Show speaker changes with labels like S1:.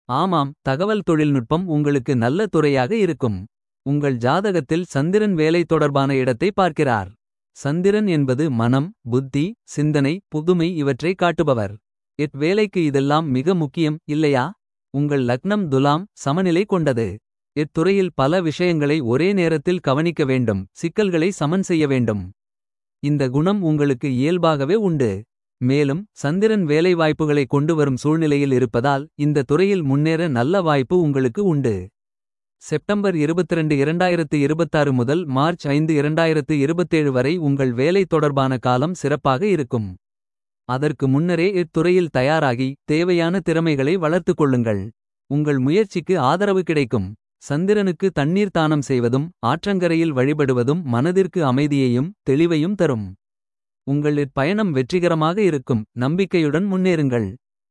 S1: ஆமாம் தகவல் தொழில்நுட்பம் உங்களுக்கு நல்ல துறையாக இருக்கும். உங்கள் ஜாதகத்தில் சந்திரன் வேலை தொடர்பான இடத்தை பார்க்கிறார். சந்திரன் என்பது மனம் புத்தி சிந்தனை புதுமை இவற்றை காட்டுபவர். எட் வேலைக்கு இதெல்லாம் மிக முக்கியம் இல்லையா. உங்கள் லக்னம் துலாம் சமநிலை கொண்டது. இத்துறையில் பல விஷயங்களை ஒரே நேரத்தில் கவனிக்க வேண்டும். சிக்கல்களை சமன் செய்ய வேண்டும். இந்த குணம் உங்களுக்கு இயல்பாகவே உண்டு. மேலும் சந்திரன் வேலைவாய்ப்புகளை கொண்டு வரும் சூழ்நிலையில் இருப்பதால். இந்த துறையில் முன்னேற நல்ல வாய்ப்பு உங்களுக்கு உண்டு. செப்டம்பர் 22 2026 முதல் மார்ச் 5 2027 வரை உங்கள் வேலை தொடர்பான காலம் சிறப்பாக இருக்கும். அதற்கு முன்னரே இத்துறையில் தயாராகி தேவையான திறமைகளை வளர்த்துக் கொள்ளுங்கள். உங்கள் முயற்சிக்கு ஆதரவு கிடைக்கும். சந்திரனுக்கு தண்ணீர் தானம் செய்வதும் ஆற்றங்கரையில் வழிபடுவதும் மனதிற்கு அமைதியையும் தெளிவையும் தரும். உங்கள் பயணம் வெற்றிகரமாக இருக்கும் நம்பிக்கையுடன் முன்னேறுங்கள்.